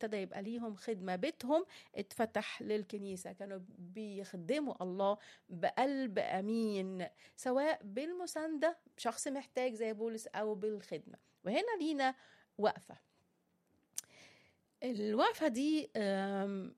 ابتدى يبقى ليهم خدمة بيتهم اتفتح للكنيسة كانوا بيخدموا الله بقلب أمين سواء بالمساندة شخص محتاج زي بولس أو بالخدمة وهنا لينا وقفة الوقفة دي أم،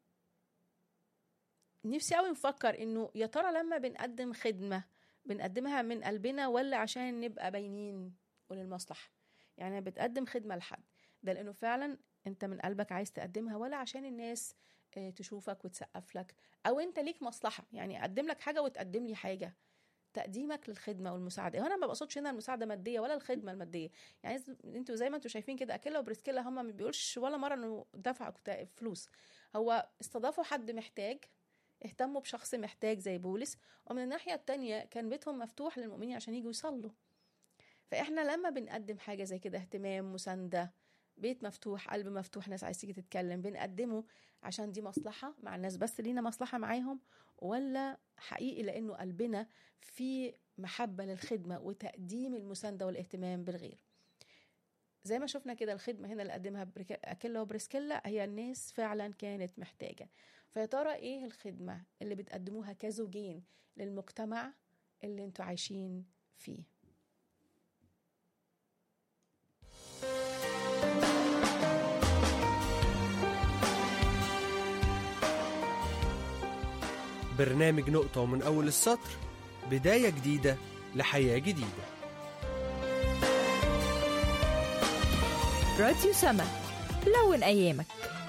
نفسي قوي نفكر انه يا ترى لما بنقدم خدمة بنقدمها من قلبنا ولا عشان نبقى باينين وللمصلحة يعني بتقدم خدمة لحد ده لانه فعلا انت من قلبك عايز تقدمها ولا عشان الناس آه، تشوفك وتسقف لك او انت ليك مصلحة يعني اقدم لك حاجة وتقدم لي حاجة تقديمك للخدمه والمساعده وانا ما بقصدش هنا المساعده ماديه ولا الخدمه الماديه يعني ز- انتوا زي ما انتوا شايفين كده اكيلا وبريسكيلا هم ما بيقولش ولا مره انه دفعوا كتا- فلوس هو استضافوا حد محتاج اهتموا بشخص محتاج زي بولس ومن الناحيه التانية كان بيتهم مفتوح للمؤمنين عشان يجوا يصلوا فاحنا لما بنقدم حاجه زي كده اهتمام مسانده بيت مفتوح قلب مفتوح ناس عايز تيجي تتكلم بنقدمه عشان دي مصلحة مع الناس بس لينا مصلحة معاهم ولا حقيقي لأنه قلبنا في محبة للخدمة وتقديم المساندة والاهتمام بالغير زي ما شفنا كده الخدمة هنا اللي قدمها بريك- أكيلا وبريسكيلا هي الناس فعلا كانت محتاجة فيا ترى ايه الخدمة اللي بتقدموها كزوجين للمجتمع اللي انتوا عايشين فيه برنامج نقطة ومن أول السطر بداية جديدة لحياة جديدة راديو سما لون أيامك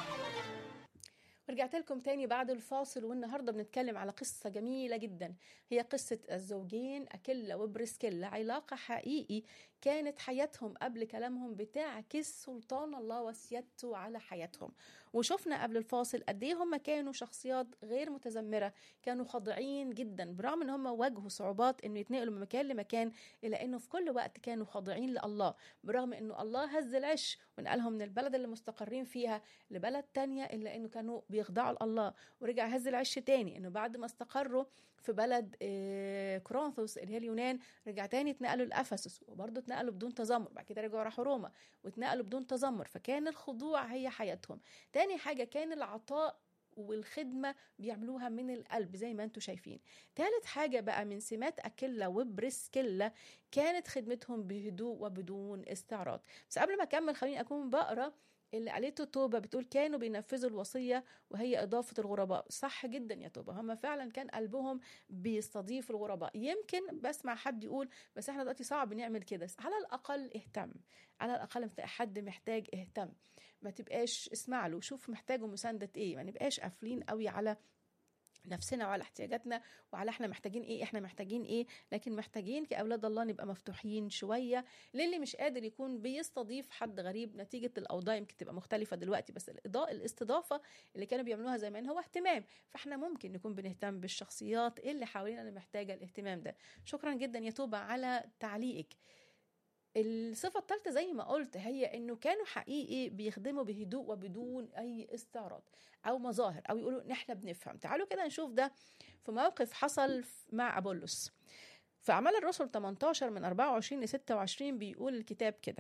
ورجعت لكم تاني بعد الفاصل والنهارده بنتكلم على قصة جميلة جدا هي قصة الزوجين أكيلا وبريسكيلا علاقة حقيقي كانت حياتهم قبل كلامهم بتعكس سلطان الله وسيادته على حياتهم وشفنا قبل الفاصل قد ايه هم كانوا شخصيات غير متذمرة كانوا خاضعين جدا برغم ان هم واجهوا صعوبات انه يتنقلوا من مكان لمكان الا انه في كل وقت كانوا خاضعين لله برغم انه الله هز العش ونقلهم من البلد اللي مستقرين فيها لبلد تانية إلا إنه كانوا بيخضعوا لله ورجع هز العش تاني إنه بعد ما استقروا في بلد آه، كورنثوس اللي هي اليونان رجع تاني اتنقلوا لأفسس وبرضه اتنقلوا بدون تذمر بعد كده رجعوا راحوا روما واتنقلوا بدون تذمر فكان الخضوع هي حياتهم تاني حاجة كان العطاء والخدمة بيعملوها من القلب زي ما انتم شايفين تالت حاجة بقى من سمات أكيلا وبريسكيلا كانت خدمتهم بهدوء وبدون استعراض بس قبل ما أكمل خليني أكون بقرأ اللي قالته توبة بتقول كانوا بينفذوا الوصية وهي إضافة الغرباء صح جدا يا توبة هم فعلا كان قلبهم بيستضيف الغرباء يمكن بسمع حد يقول بس احنا دلوقتي صعب نعمل كده على الأقل اهتم على الأقل لما تلاقي حد محتاج اهتم ما تبقاش اسمع له شوف محتاجه مساندة ايه ما نبقاش قافلين قوي على نفسنا وعلى احتياجاتنا وعلى احنا محتاجين ايه احنا محتاجين ايه لكن محتاجين كاولاد الله نبقى مفتوحين شويه للي مش قادر يكون بيستضيف حد غريب نتيجه الاوضاع يمكن تبقى مختلفه دلوقتي بس الاضاءه الاستضافه اللي كانوا بيعملوها زمان هو اهتمام فاحنا ممكن نكون بنهتم بالشخصيات اللي حوالينا اللي محتاجه الاهتمام ده شكرا جدا يا توبه على تعليقك الصفة الثالثة زي ما قلت هي انه كانوا حقيقي بيخدموا بهدوء وبدون اي استعراض او مظاهر او يقولوا ان احنا بنفهم تعالوا كده نشوف ده في موقف حصل مع ابولس في اعمال الرسل 18 من 24 ل 26 بيقول الكتاب كده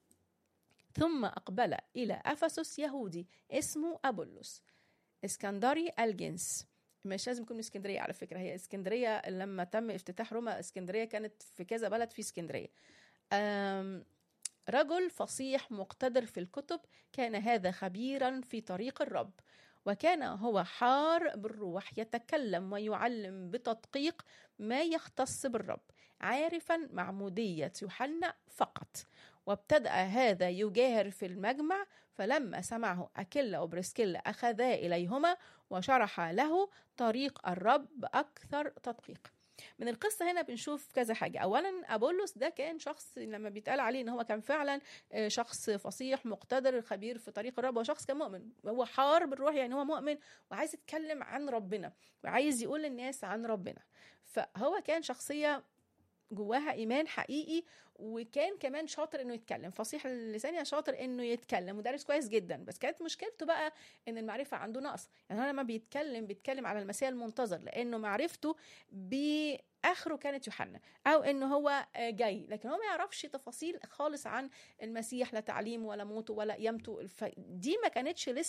ثم اقبل الى افسس يهودي اسمه ابولس اسكندري الجنس مش لازم يكون من اسكندريه على فكره هي اسكندريه لما تم افتتاح روما اسكندريه كانت في كذا بلد في اسكندريه أم، رجل فصيح مقتدر في الكتب كان هذا خبيرا في طريق الرب وكان هو حار بالروح يتكلم ويعلم بتدقيق ما يختص بالرب عارفا معمودية يوحنا فقط وابتدأ هذا يجاهر في المجمع فلما سمعه أكيلا وبرسكيلا أخذا إليهما وشرح له طريق الرب بأكثر تدقيق من القصه هنا بنشوف كذا حاجه اولا ابولس ده كان شخص لما بيتقال عليه ان هو كان فعلا آه، شخص فصيح مقتدر خبير في طريق الرب هو شخص كان مؤمن هو حار بالروح يعني هو مؤمن وعايز يتكلم عن ربنا وعايز يقول للناس عن ربنا فهو كان شخصيه جواها ايمان حقيقي وكان كمان شاطر انه يتكلم فصيح اللسان يعني شاطر انه يتكلم ودارس كويس جدا بس كانت مشكلته بقى ان المعرفه عنده نقص يعني هو لما بيتكلم بيتكلم على المسيح المنتظر لانه معرفته باخره كانت يوحنا او انه هو آه، جاي لكن هو ما يعرفش تفاصيل خالص عن المسيح لا تعليمه ولا موته ولا قيامته فدي ما كانتش لسه